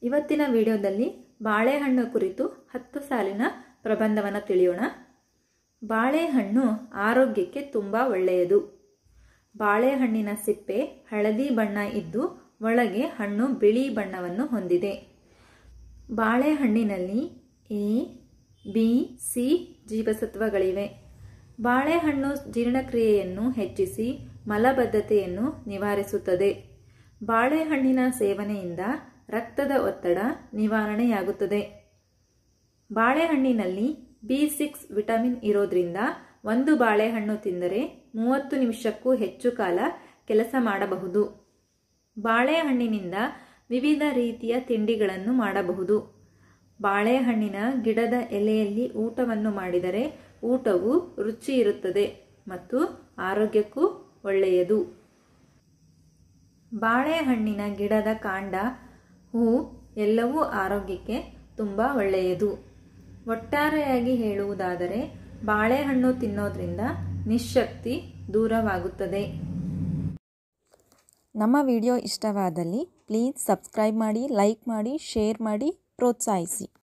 ಇವತ್ತಿನ ವಿಡಿಯೋದಲ್ಲಿ ಬಾಳೆಹಣ್ಣು ಕುರಿತು ಹತ್ತು ಸಾಲಿನ ಪ್ರಬಂಧವನ್ನು ತಿಳಿಯೋಣ ಬಾಳೆಹಣ್ಣು ಆರೋಗ್ಯಕ್ಕೆ ತುಂಬ ಒಳ್ಳೆಯದು ಬಾಳೆಹಣ್ಣಿನ ಸಿಪ್ಪೆ ಹಳದಿ ಬಣ್ಣ ಇದ್ದು ಒಳಗೆ ಹಣ್ಣು ಬಿಳಿ ಬಣ್ಣವನ್ನು ಹೊಂದಿದೆ ಬಾಳೆಹಣ್ಣಿನಲ್ಲಿ ಎ ಬಿ ಸಿ ಜೀವಸತ್ವಗಳಿವೆ ಬಾಳೆಹಣ್ಣು ಜೀರ್ಣಕ್ರಿಯೆಯನ್ನು ಹೆಚ್ಚಿಸಿ ಮಲಬದ್ಧತೆಯನ್ನು ನಿವಾರಿಸುತ್ತದೆ ಬಾಳೆಹಣ್ಣಿನ ಸೇವನೆಯಿಂದ ರಕ್ತದ ಒತ್ತಡ ನಿವಾರಣೆಯಾಗುತ್ತದೆ ಬಾಳೆಹಣ್ಣಿನಲ್ಲಿ ಬಿ ಸಿಕ್ಸ್ ವಿಟಮಿನ್ ಇರೋದ್ರಿಂದ ಒಂದು ಬಾಳೆಹಣ್ಣು ತಿಂದರೆ ಮೂವತ್ತು ನಿಮಿಷಕ್ಕೂ ಹೆಚ್ಚು ಕಾಲ ಕೆಲಸ ಮಾಡಬಹುದು ಬಾಳೆಹಣ್ಣಿನಿಂದ ವಿವಿಧ ರೀತಿಯ ತಿಂಡಿಗಳನ್ನು ಮಾಡಬಹುದು ಬಾಳೆಹಣ್ಣಿನ ಗಿಡದ ಎಲೆಯಲ್ಲಿ ಊಟವನ್ನು ಮಾಡಿದರೆ ಊಟವು ರುಚಿ ಇರುತ್ತದೆ ಮತ್ತು ಆರೋಗ್ಯಕ್ಕೂ ಒಳ್ಳೆಯದು ಬಾಳೆಹಣ್ಣಿನ ಗಿಡದ ಕಾಂಡ ಹೂ ಎಲ್ಲವೂ ಆರೋಗ್ಯಕ್ಕೆ ತುಂಬ ಒಳ್ಳೆಯದು ಒಟ್ಟಾರೆಯಾಗಿ ಹೇಳುವುದಾದರೆ ಬಾಳೆಹಣ್ಣು ತಿನ್ನೋದ್ರಿಂದ ನಿಶಕ್ತಿ ದೂರವಾಗುತ್ತದೆ ನಮ್ಮ ವಿಡಿಯೋ ಇಷ್ಟವಾದಲ್ಲಿ ಪ್ಲೀಸ್ ಸಬ್ಸ್ಕ್ರೈಬ್ ಮಾಡಿ ಲೈಕ್ ಮಾಡಿ ಶೇರ್ ಮಾಡಿ ಪ್ರೋತ್ಸಾಹಿಸಿ